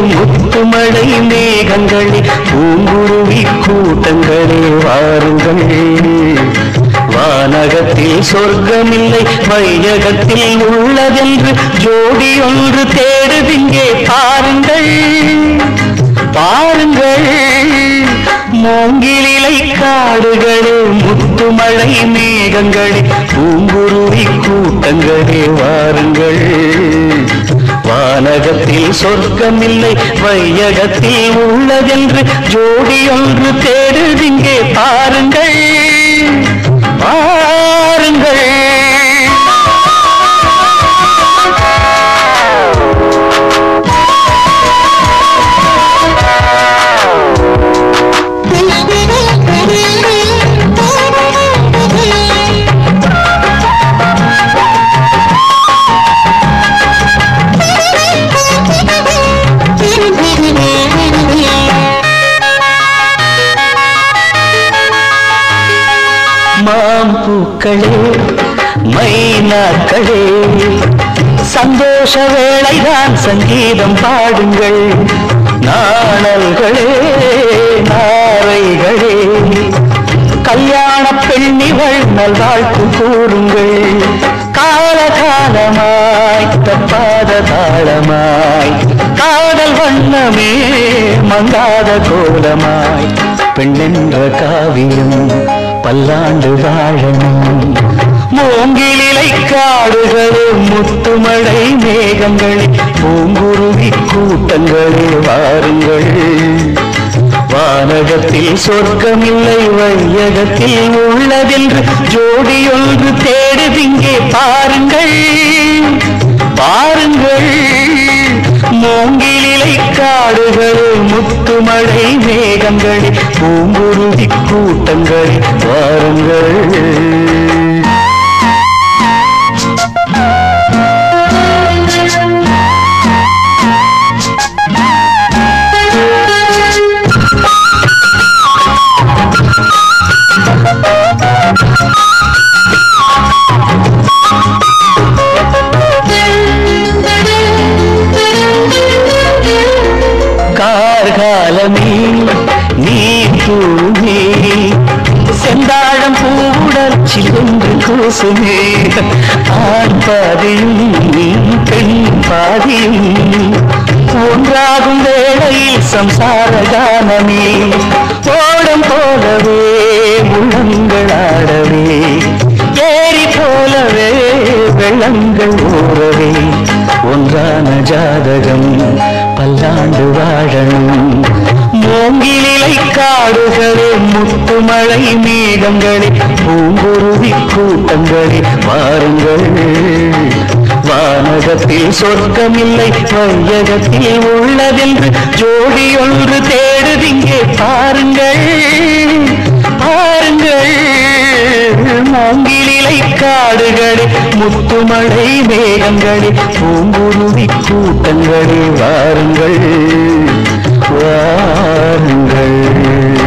முத்துமழை மேகங்களே பூங்குருவி கூட்டங்களே வாருங்கள் வானகத்தில் சொர்க்கமில்லை வையகத்தில் உள்ளதென்று ஜோடி ஒன்று தேடுதிங்கே பாருங்கள் பாருங்கள் மூங்கிலிலை காடுகளே முத்துமழை மேகங்களே பூங்குருவி கூட்டங்களே வாருங்கள் வானகத்தில் சொர்க்கமில்லை வையகத்தில் உள்ளதென்று ஜோடி ஒன்று தேடுதிங்கே பாருங்கள் பாருங்கள் மாம்பூக்களே மைனாக்களே சந்தோஷ வேளைதான் சங்கீதம் பாடுங்கள் நாணல்களே நாரைகளே கல்யாண பெண்ணிவள் நல்வாழ்த்து கூறுங்கள் காலகாலமாய் தப்பாத தாளமாய் காதல் வண்ணமே மங்காத கோலமாய் பெண்ணென்ற காவியம் பல்லாண்டு வாழணும் மூங்கிலிலை காடுகளே முத்துமழை மேகங்களே பூங்குருவி கூட்டங்களே வாருங்கள் வானகத்தில் சொர்க்கமில்லை வையகத்தில் உள்ளதென்று ஜோடியொன்று தேடுதிங்கே பாருங்கள் பாருங்கள் மூங்கிலிலை காடுகளே முத்துமழை மேகங்களே பூங்குருவி கூட்டங்களே வாருங்கள் கார்காலமே நீ தூமே செந்தாழம் பூவுடற்சில் ஒன்று கூசுமே ஆண் பாதியும் பெண் பாதியும் ஒன்றாகும் வேளையில் சம்சார கானமே ஓடம் போலவே உள்ளங்களாடவே ஏரி போலவே வெள்ளங்கள் ஊறவே ஒன்றான ஜாதகம் பல்லாண்டு வாழணும் மூங்கிலிலை காடுகளே முத்துமழை மேகங்களே பூங்குருவி கூட்டங்களே வாருங்கள் வானகத்தில் சொர்க்கமில்லை வையகத்தில் உள்ளதென்று ஜோடி ஒன்று தேடுதிங்கே பாருங்கள் பாருங்கள் மூங்கிலிலை காடுகளே முத்துமழை மேகங்களே பூங்குருவி கூட்டங்களே வாருங்கள் வாருங்கள்